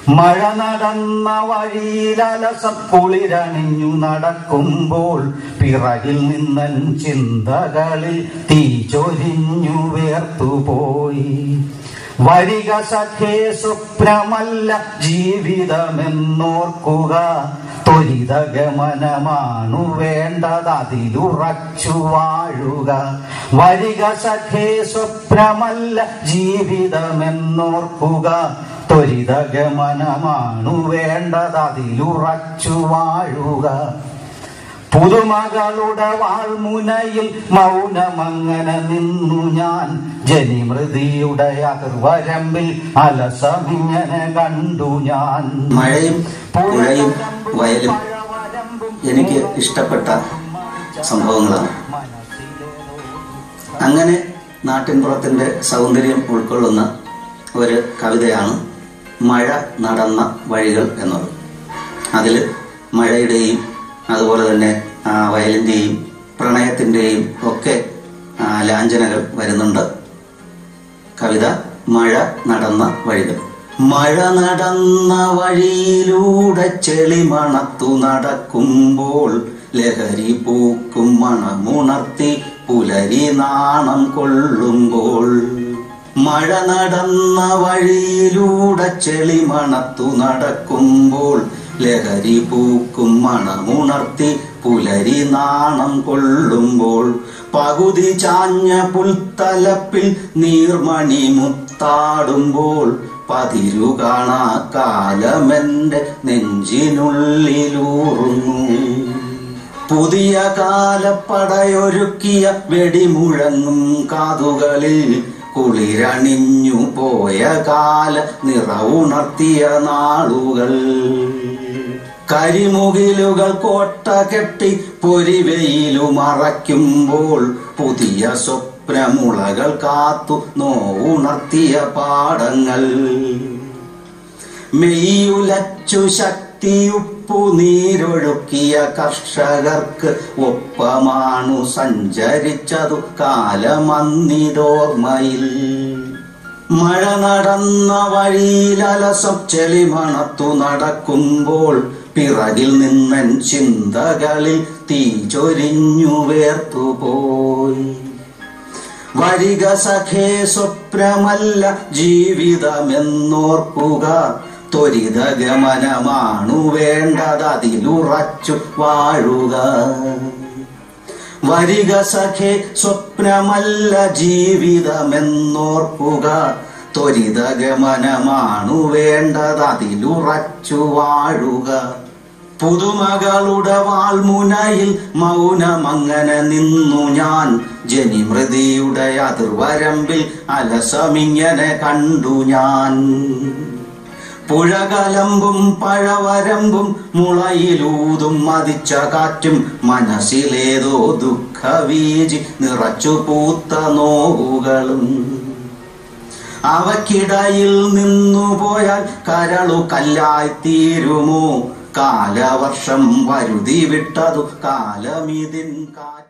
മഴ നടന്ന വഴിയിലലസം കുളിരണിഞ്ഞു നടക്കുമ്പോൾ പിറകിൽ നിന്നൻ ചിന്തകളിൽ തീ ചൊരിഞ്ഞു വേർത്തുപോയി വരിക സഖേ സ്വപ്നമല്ല ജീവിതമെന്നോർക്കുക ത്വരിതഗമനമാണു വേണ്ടത് അതിലുറച്ചു വാഴുക വരിക സഖേ സ്വപ്നമല്ല ജീവിതമെന്നോർക്കുക ത്വരിതഗമനമാണു വേണ്ടത് അതിലുറച്ചു വാഴുക പുതുമകളുടെ വാൾമുനയിൽ മൗനമങ്ങനെ നിന്നു ഞാൻ ജനിമൃതിയുടെ അതിർവരമ്പിൽ അലസമിങ്ങനെ കണ്ടു ഞാൻ മഴയും പുഴയും വയലും എനിക്ക് ഇഷ്ടപ്പെട്ട സംഭവങ്ങളാണ് അങ്ങനെ നാട്ടിൻപുറത്തിന്റെ സൗന്ദര്യം ഉൾക്കൊള്ളുന്ന ഒരു കവിതയാണ് മഴ നടന്ന വഴികൾ എന്നത് അതിൽ മഴയുടെയും അതുപോലെ തന്നെ ആ, വയലിന്റെയും പ്രണയത്തിന്റെയും ഒക്കെ ആ, ലാഞ്ചനകൾ വരുന്നുണ്ട് കവിത മഴ നടന്ന വഴികൾ മഴ നടന്ന വഴിയിലൂടെ ചെളി മണത്തു നടക്കുമ്പോൾ ലഹരി പൂക്കും മണമുണർത്തി പുലരി നാണം കൊള്ളുമ്പോൾ മഴ നടന്ന വഴിയിലൂടെ ചെളി മണത്തു നടക്കുമ്പോൾ ലഹരി പൂക്കും മണമുണർത്തി പുലരി നാണം കൊള്ളുമ്പോൾ പകുതി ചാഞ്ഞ പുൽത്തലപ്പിൽ നീർമണി മുത്താടുമ്പോൾ പതിരു കാണാ കാലമെന്റെ നെഞ്ചിനുള്ളിലൂറുന്നു പുതിയ കാലപ്പടയൊരുക്കിയ വെടിമുഴങ്ങും കാതുകളിൽ കുളിരണിഞ്ഞു പോയ കാല നിറവുണർത്തിയ നാളുകൾ കരിമുകിലുകൾ കോട്ട കെട്ടി പൊരിവെയിലു മറയ്ക്കുമ്പോൾ പുതിയ സ്വപ്നമുളകൾ കാത്തു നോവുണർത്തിയ പാടങ്ങൾ മെയ്യുലച്ചു ശക്തിയുപ്പു നീരൊഴുക്കിയ കർഷകർക്ക് ഒപ്പമാണു സഞ്ചരിച്ചതു കാലമന്നിതോർമ്മയിൽ മഴ നടന്ന വഴിയിലലസം ചെളിമണത്തു നടക്കുമ്പോൾ പിറകിൽ നിന്നൻ ചിന്തകളിൽ തീ ചൊരിഞ്ഞു വേർത്തുപോയി വരിക സഖേ സ്വപ്നമല്ല ജീവിതമെന്നോർക്കുക ത്വരിത ഗമനമാണു വേണ്ടത് അതിലുറച്ചു വാഴുക വരിക സഖേ സ്വപ്നമല്ല ജീവിതമെന്നോർക്കുക ത്വരിത ഗമനമാണു വേണ്ടത് അതിലുറച്ചു വാഴുക പുതുമകളുടെ വാൾമുനയിൽ മൗനമങ്ങനെ നിന്നു ഞാൻ ജനിമൃതിയുടെ അതിർവരമ്പിൽ അലസമിങ്ങനെ കണ്ടു ഞാൻ പുഴകലമ്പും പഴവരമ്പും മുളയിലൂതും മതിച്ച കാറ്റും മനസ്സിലേതോ ദുഃഖവീജി നിറച്ചു പൂത്ത നോവുകളും അവക്കിടയിൽ നിന്നു പോയാൽ കരളു കല്ലായി തീരുമോ കാലവർഷം വരുതി വിട്ടതു കാലമിതിൻ കാറ്റ്